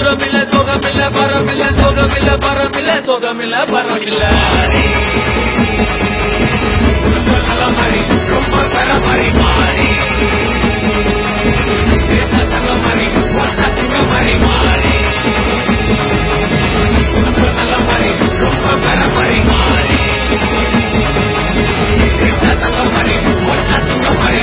சுகமில்ல சுகமில்ல பரமில்ல சுகமில்ல பரமில்ல சுகமில்ல பரமில்ல நல்ல மாதிரி ரொம்ப பெற மாதிரி மாறி சத்தங்க மாதிரி ஒற்ற சிங்க மாதிரி மாறி நல்ல மாதிரி ரொம்ப பெற மாதிரி மாறி சத்தங்க மாதிரி ஒற்ற சிங்க மாதிரி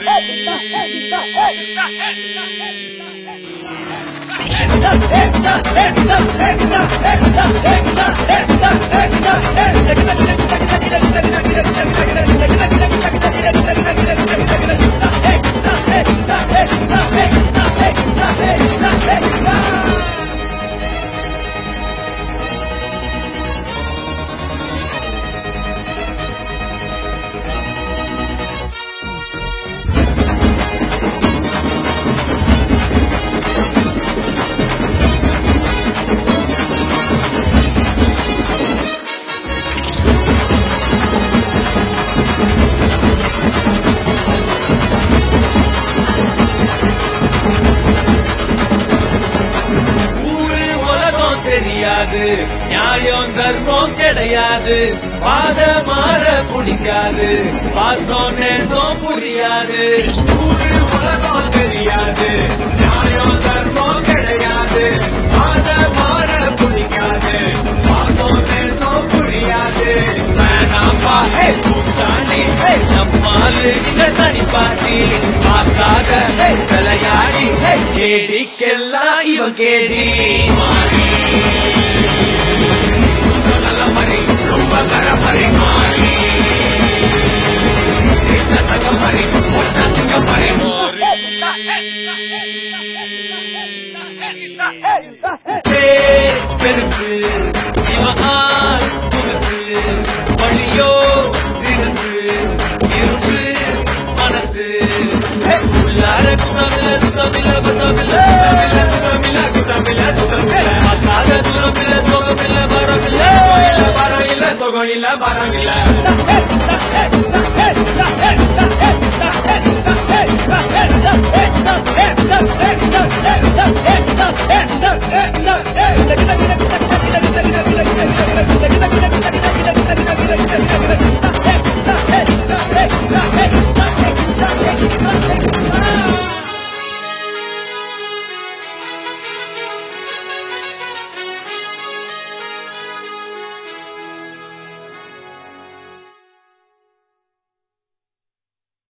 ஊரு உலகம் தெரியாது நியாயம் தர்மம் கிடையாது பாத மாற பிடிக்காது பாசம் நேசம் புரியாது ஊரு உலகம் தெரியாது நியாயம் தர்மம் கிடையாது பாத மாற பிடிக்காது பாசம் நேசம் புரியாது வேணாம்பா ஹே பூச்சாண்டி ஹே நம்மாலு இங்க தனி பாட்டி பார்க்காத ஹே விளையாடி ஹே கேடிக்கெல்லாம் இவன் கேடி மாறி நல்ல மாதிரி ரொம்ப கர மாதிரி மாறி சத்தங்க மாதிரி ஒற்ற சிங்க மாதிரி பேர் பெருசு இவன் ஆள் புதுசு வழியோ தினசு இருப்பு மனசு ஹே, உள்ளார குத்தமில்ல சுத்தமில்ல பத்தமில்ல சுத்தமில்ல சுத்தமில்ல சுத்தமில்ல பார்க்காத தூரமில்ல சோகமில்ல வரமில்ல இல்ல வரம் இல்ல சுகம் இல்ல வரம் இல்ல Hey!